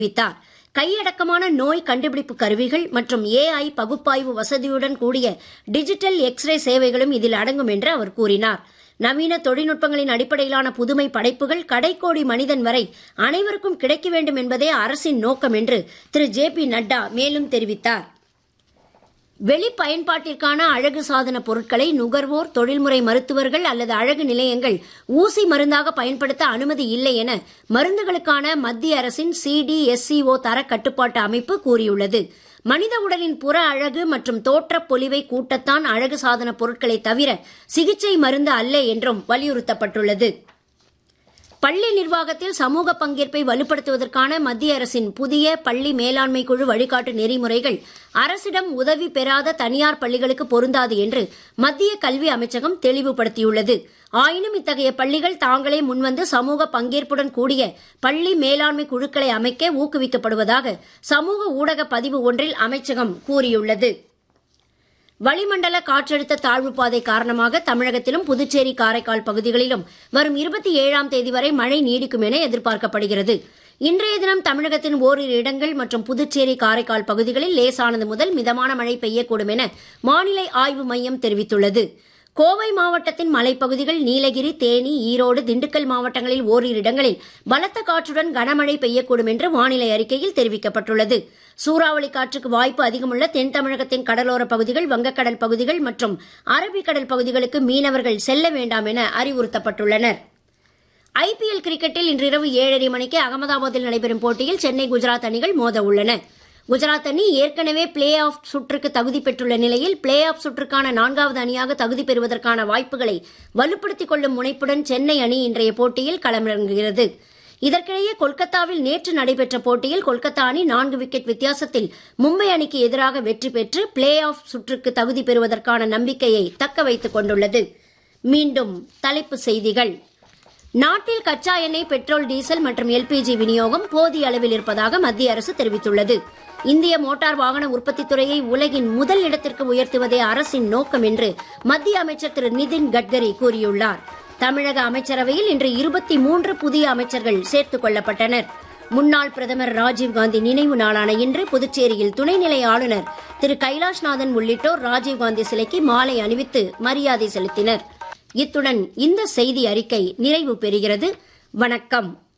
தெரிவித்தார் கையடக்கமான நோய் கண்டுபிடிப்பு கருவிகள் மற்றும் ஏஐ பகுப்பாய்வு வசதியுடன் கூடிய டிஜிட்டல் எக்ஸ்ரே சேவைகளும் இதில் அடங்கும் என்று அவர் கூறினார் நவீன தொழில்நுட்பங்களின் அடிப்படையிலான புதுமை படைப்புகள் கடைக்கோடி மனிதன் வரை அனைவருக்கும் கிடைக்க வேண்டும் என்பதே அரசின் நோக்கம் என்று திரு ஜே பி நட்டா மேலும் தெரிவித்தார் வெளி பயன்பாட்டிற்கான அழகு சாதன பொருட்களை நுகர்வோர் தொழில்முறை மருத்துவர்கள் அல்லது அழகு நிலையங்கள் ஊசி மருந்தாக பயன்படுத்த அனுமதி இல்லை என மருந்துகளுக்கான மத்திய அரசின் சிடிஎஸ்சிஓ தர கட்டுப்பாட்டு அமைப்பு கூறியுள்ளது மனித உடலின் புற அழகு மற்றும் தோற்றப் பொலிவை கூட்டத்தான் அழகு சாதன பொருட்களை தவிர சிகிச்சை மருந்து அல்ல என்றும் வலியுறுத்தப்பட்டுள்ளது பள்ளி நிர்வாகத்தில் சமூக பங்கேற்பை வலுப்படுத்துவதற்கான மத்திய அரசின் புதிய பள்ளி மேலாண்மை குழு வழிகாட்டு நெறிமுறைகள் அரசிடம் உதவி பெறாத தனியார் பள்ளிகளுக்கு பொருந்தாது என்று மத்திய கல்வி அமைச்சகம் தெளிவுபடுத்தியுள்ளது ஆயினும் இத்தகைய பள்ளிகள் தாங்களே முன்வந்து சமூக பங்கேற்புடன் கூடிய பள்ளி மேலாண்மை குழுக்களை அமைக்க ஊக்குவிக்கப்படுவதாக சமூக ஊடக பதிவு ஒன்றில் அமைச்சகம் கூறியுள்ளது வளிமண்டல காற்றழுத்த தாழ்வு பாதை காரணமாக தமிழகத்திலும் புதுச்சேரி காரைக்கால் பகுதிகளிலும் வரும் இருபத்தி ஏழாம் தேதி வரை மழை நீடிக்கும் என எதிர்பார்க்கப்படுகிறது இன்றைய தினம் தமிழகத்தின் ஓரிரு இடங்கள் மற்றும் புதுச்சேரி காரைக்கால் பகுதிகளில் லேசானது முதல் மிதமான மழை பெய்யக்கூடும் என வானிலை ஆய்வு மையம் தெரிவித்துள்ளது கோவை மாவட்டத்தின் மலைப்பகுதிகள் நீலகிரி தேனி ஈரோடு திண்டுக்கல் மாவட்டங்களில் ஓரிரு இடங்களில் பலத்த காற்றுடன் கனமழை பெய்யக்கூடும் என்று வானிலை அறிக்கையில் தெரிவிக்கப்பட்டுள்ளது சூறாவளி காற்றுக்கு வாய்ப்பு அதிகமுள்ள தென் தமிழகத்தின் கடலோர பகுதிகள் வங்கக்கடல் பகுதிகள் மற்றும் அரபிக்கடல் பகுதிகளுக்கு மீனவர்கள் செல்ல வேண்டாம் என அறிவுறுத்தப்பட்டுள்ளனர் ஐபிஎல் கிரிக்கெட்டில் இன்றிரவு ஏழரை மணிக்கு அகமதாபாத்தில் நடைபெறும் போட்டியில் சென்னை குஜராத் அணிகள் மோத உள்ளன குஜராத் அணி ஏற்கனவே பிளே ஆஃப் சுற்றுக்கு தகுதி பெற்றுள்ள நிலையில் பிளே ஆஃப் சுற்றுக்கான நான்காவது அணியாக தகுதி பெறுவதற்கான வாய்ப்புகளை வலுப்படுத்திக் கொள்ளும் முனைப்புடன் சென்னை அணி இன்றைய போட்டியில் களமிறங்குகிறது இதற்கிடையே கொல்கத்தாவில் நேற்று நடைபெற்ற போட்டியில் கொல்கத்தா அணி நான்கு விக்கெட் வித்தியாசத்தில் மும்பை அணிக்கு எதிராக வெற்றி பெற்று பிளே ஆஃப் சுற்றுக்கு தகுதி பெறுவதற்கான நம்பிக்கையை தக்க வைத்துக் கொண்டுள்ளது மீண்டும் தலைப்புச் செய்திகள் நாட்டில் கச்சா எண்ணெய் பெட்ரோல் டீசல் மற்றும் எல்பிஜி விநியோகம் போதிய அளவில் இருப்பதாக மத்திய அரசு தெரிவித்துள்ளது இந்திய மோட்டார் வாகன உற்பத்தி துறையை உலகின் முதல் இடத்திற்கு உயர்த்துவதே அரசின் நோக்கம் என்று மத்திய அமைச்சர் திரு நிதின் கட்கரி கூறியுள்ளார் தமிழக அமைச்சரவையில் இன்று இருபத்தி மூன்று புதிய அமைச்சர்கள் சேர்த்துக் கொள்ளப்பட்டனர் முன்னாள் பிரதமர் ராஜீவ்காந்தி நினைவு நாளான இன்று புதுச்சேரியில் துணைநிலை ஆளுநர் திரு கைலாஷ்நாதன் உள்ளிட்டோர் ராஜீவ்காந்தி சிலைக்கு மாலை அணிவித்து மரியாதை செலுத்தினர் இத்துடன் இந்த செய்தி அறிக்கை நிறைவு பெறுகிறது வணக்கம்